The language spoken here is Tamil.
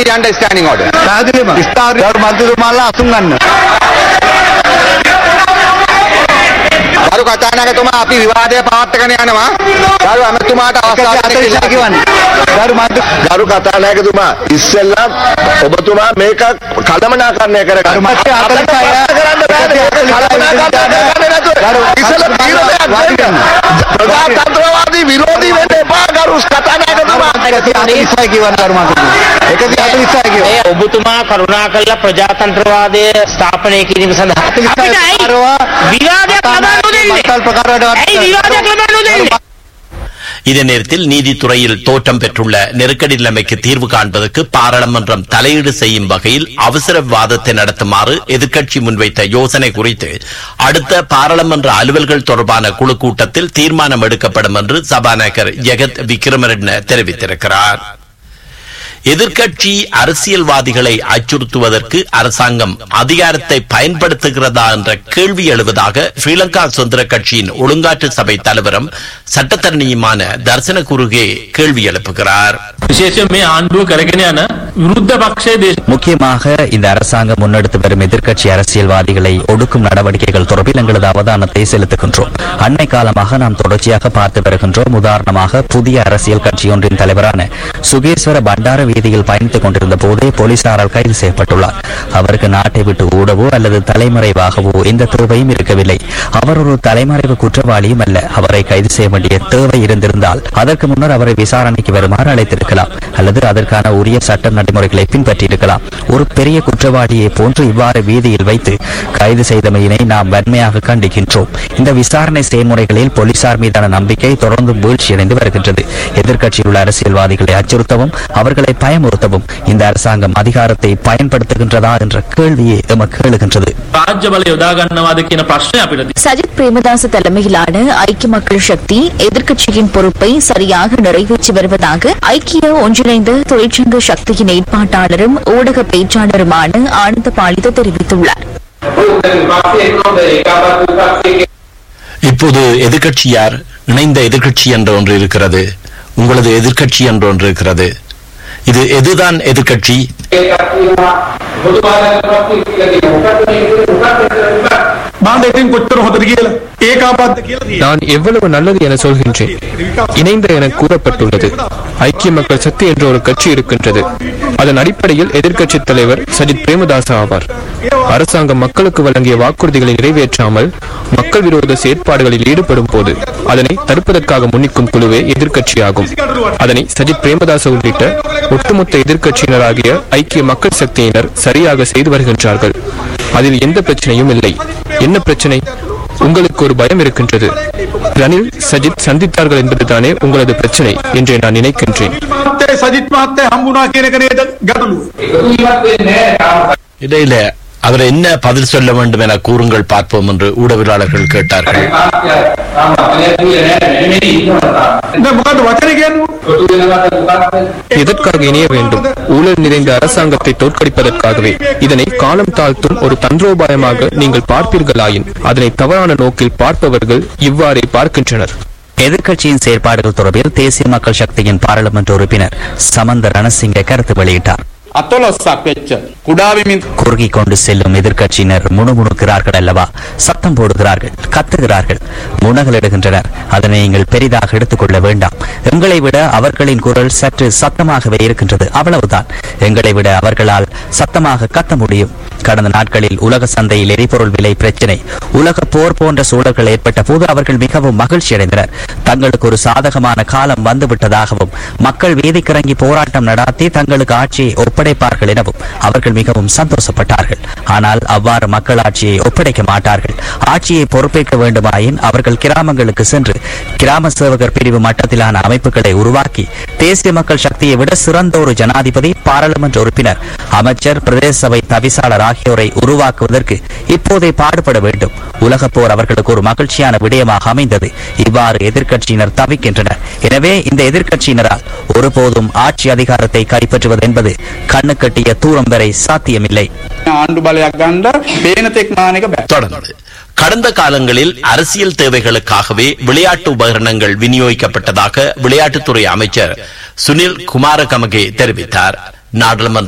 කියන්න ස්කෑනින් ඕඩර්. පැහැදිලිම ස්ථාර මන්ත්‍රතුමාලා අසුන් ගන්න. ගරු කතානායකතුමා අපි විවාදය පවත්වාගෙන යනවා. ගරු ඇමතුමාට අවස්ථාව දෙන්න අතීතය කියලා. කියවන්නේ. ගරු මන්ත්‍ර ගරු කතානායකතුමා ඉස්සෙල්ලා ඔබතුමා මේක කළමනාකරණය කර ගරු මන්ත්‍රී අතීතය කරන්න බෑනේ. කළමනාකරණය කරන්න නැතුව ඉස්සෙල්ලා තීරණයක් දෙන්න. ප්‍රජාතන්ත්‍රවාදී විරෝධී වෙන්න එපා ගරු කතානායකතුමා. අතීතය කියවන්න ගරු මන්ත්‍රී. එකදී අතීතය කියවන්න. මේ ඔබතුමා කරුණා කළා ප්‍රජාතන්ත්‍රවාදය ස්ථාපනය කිරීම සඳහා අපිට ඇයි විවාදයක් ලබා නොදෙන්නේ මත්තල් ප්‍රකාරයට ඇයි විවාදයක් ලබා නොදෙන්නේ இதே நேரத்தில் நீதித்துறையில் தோற்றம் பெற்றுள்ள நெருக்கடி நிலைமைக்கு தீர்வு காண்பதற்கு பாராளுமன்றம் தலையீடு செய்யும் வகையில் அவசர விவாதத்தை நடத்துமாறு எதிர்க்கட்சி முன்வைத்த யோசனை குறித்து அடுத்த பாராளுமன்ற அலுவல்கள் தொடர்பான குழு கூட்டத்தில் தீர்மானம் எடுக்கப்படும் என்று சபாநாயகர் ஜெகத் விக்ரமரெட்ன தெரிவித்திருக்கிறார் எதிர்க்கட்சி அரசியல்வாதிகளை அச்சுறுத்துவதற்கு அரசாங்கம் அதிகாரத்தை பயன்படுத்துகிறதா என்ற கேள்வி எழுவதாக ஸ்ரீலங்கா சுதந்திர கட்சியின் ஒழுங்காற்று சபை தலைவரும் சட்டத்தரணியுமான தர்சன குருகே கேள்வி எழுப்புகிறார் විශේෂයෙන් මේ ආණ්ඩුව කරගෙන යන විරුද්ධ පක්ෂයේ දේශ முக்கியமாக இந்த அரசாங்கம் முன்னெடுத்து வரும் எதிர்க்கட்சி அரசியல்வாதிகளை ஒடுக்கும் நடவடிக்கைகள் தொடர்பில் எங்களது அவதானத்தை செலுத்துகின்றோம் அண்மை காலமாக நாம் தொடர்ச்சியாக பார்த்து வருகின்றோம் உதாரணமாக புதிய அரசியல் கட்சி ஒன்றின் தலைவரான சுகேஸ்வர பண்டார வீதியில் பயணித்துக் கொண்டிருந்த போதே போலீசாரால் கைது செய்யப்பட்டுள்ளார் அவருக்கு நாட்டை விட்டு ஓடவோ அல்லது தலைமறைவாகவோ எந்த தேவையும் இருக்கவில்லை அவர் ஒரு தலைமறைவு குற்றவாளியும் அல்ல அவரை கைது செய்ய வேண்டிய தேவை இருந்திருந்தால் அதற்கு முன்னர் அவரை விசாரணைக்கு வருமாறு அழைத்திருக்கலாம் அல்லது அதற்கான உரிய சட்ட நடைமுறைகளை பின்பற்றியிருக்கலாம் ஒரு பெரிய குற்றவாளியை போன்று இவ்வாறு வீதியில் வைத்து கைது செய்தமையினை நாம் வன்மையாக கண்டிக்கின்றோம் இந்த விசாரணை செயல்முறைகளில் போலீசார் மீதான நம்பிக்கை தொடர்ந்து வீழ்ச்சியடைந்து வருகின்றது எதிர்க்கட்சியில் உள்ள அரசியல்வாதிகளை அச்சுறுத்தவும் அவர்களை பயமுறுத்தவும் இந்த அரசாங்கம் அதிகாரத்தை பயன்படுத்துகின்றதா என்ற கேள்வியே எமக்கு எழுகின்றது රාජ්‍ය බල යොදා ගන්නවාද කියන ප්‍රශ්නය අපිට තියෙනවා. சஜித் பிரேமதாச தலைமையிலான ஐக்கிய மக்கள் சக்தி எதிர்க்கட்சியின் பொறுப்பை சரியாக நிறைவேற்றி வருவதாக ஐக்கிய ஒன்றிணைந்த தொழிற்சங்க சக்தியின் ஏற்பாட்டாளரும் ஊடக பேச்சாளருமான ஆனந்த பாலித தெரிவித்துள்ளார் இப்போது எதிர்க்கட்சி யார் இணைந்த எதிர்க்கட்சி என்ற ஒன்று இருக்கிறது உங்களது எதிர்க்கட்சி என்ற ஒன்று இருக்கிறது இது எதுதான் எதிர்க்கட்சி මම ඉතින් කොච්චර හොඳට කියලා ඒකාබද්ධ කියලා තියෙනවා. நான் எவ்வளவு நல்லது என சொல்கின்றேன் இணைந்த என கூறப்பட்டுள்ளது ஐக்கிய மக்கள் சக்தி என்ற ஒரு கட்சி இருக்கின்றது அதன் அடிப்படையில் எதிர்க்கட்சி தலைவர் சஜித் பிரேமதாச ஆவார் அரசாங்கம் மக்களுக்கு வழங்கிய வாக்குறுதிகளை நிறைவேற்றாமல் மக்கள் விரோத செயற்பாடுகளில் ஈடுபடும் போது அதனை தடுப்பதற்காக முன்னிக்கும் குழுவே எதிர்க்கட்சியாகும் அதனை சஜித் பிரேமதாச உள்ளிட்ட ஒட்டுமொத்த எதிர்க்கட்சியினராகிய ஐக்கிய மக்கள் சக்தியினர் சரியாக செய்து வருகின்றார்கள் அதில் எந்த பிரச்சனையும் இல்லை என்ன பிரச்சனை உங்களுக்கு ஒரு பயம் இருக்கின்றது ரணில் சஜித் சந்தித்தார்கள் என்பதுதானே உங்களது பிரச்சனை என்று நான் நினைக்கின்றேன் මහත්තයා සජිත් මහත්තයා හම්බුණා කියන එක නේද ගැටලුව. இடையில அவர் என்ன பதில் சொல்ல வேண்டும் என கூறுங்கள் பார்ப்போம் என்று ஊடகவியலாளர்கள் கேட்டார்கள் දැන් මොකද්ද වචනේ කියන්නේ? எதற்காக இணைய வேண்டும் ஊழல் நிறைந்த அரசாங்கத்தை தோற்கடிப்பதற்காகவே இதனை காலம் தாழ்த்தும் ஒரு தந்திரோபாயமாக நீங்கள் பார்ப்பீர்களாயின் அதனை தவறான நோக்கில் பார்ப்பவர்கள் இவ்வாறே பார்க்கின்றனர் எதிர்க்கட்சியின் செயற்பாடுகள் தொடர்பில் தேசிய மக்கள் சக்தியின் பாராளுமன்ற உறுப்பினர் சமந்த ரணசிங்க கருத்து வெளியிட்டார் අතොලොස්සක් වෙච්ච කුඩාවිමින් குறுகிக் கொண்டு செல்லும் எதிர்க்கட்சியினர் முணுமுணுக்கிறார்கள் அல்லவா சத்தம் போடுகிறார்கள் கத்துகிறார்கள் முனகலிடுகின்றனர் அதனை நீங்கள் பெரிதாக எடுத்துக்கொள்ள வேண்டாம் எங்களை விட அவர்களின் குரல் சற்று சத்தமாகவே இருக்கின்றது அவ்வளவுதான் எங்களை விட அவர்களால் சத்தமாக கத்த முடியும் கடந்த நாட்களில் உலக சந்தையில் எரிபொருள் விலை பிரச்சினை உலக போர் போன்ற சூழல்கள் ஏற்பட்ட போது அவர்கள் மிகவும் மகிழ்ச்சி அடைந்தனர் தங்களுக்கு ஒரு சாதகமான காலம் வந்துவிட்டதாகவும் மக்கள் வீதிக்கிறங்கி போராட்டம் நடாத்தி தங்களுக்கு ஆட்சியை ஒப்படைப்பார்கள் எனவும் அவர்கள் மிகவும் சந்தோஷப்பட்டார்கள் ஆனால் அவ்வாறு மக்கள் ஆட்சியை ஒப்படைக்க மாட்டார்கள் ஆட்சியை பொறுப்பேற்க வேண்டுமாயின் அவர்கள் கிராமங்களுக்கு சென்று கிராம சேவகர் பிரிவு மட்டத்திலான அமைப்புகளை உருவாக்கி தேசிய மக்கள் சக்தியை விட சிறந்த ஒரு ஜனாதிபதி பாராளுமன்ற உறுப்பினர் அமைச்சர் பிரதேச சபை தவிசாளர் ஆகியோரை உருவாக்குவதற்கு இப்போதே பாடுபட வேண்டும் உலகப் போர் அவர்களுக்கு ஒரு மகிழ்ச்சியான விடயமாக அமைந்தது இவ்வாறு எதிர்க்கட்சியினர் தவிக்கின்றனர் எனவே இந்த எதிர்க்கட்சியினரால் ஒருபோதும் ஆட்சி அதிகாரத்தை கைப்பற்றுவது என்பது கண்ணு கட்டிய தூரம் வரை சாத்தியமில்லை ආණ්ඩු බලයක් ගණ්ඩ පේනතෙක් මානක බෑ தொடர்ந்து கடந்த காலங்களில் அரசியல் தேவைகளுக்காகவே விளையாட்டு உபகரணங்கள் விநியோகிக்கப்பட்டதாக விளையாட்டுத்துறை அமைச்சர் சுனில் குமாரகமகே தெரிவித்தார் நாடாளுமன்ற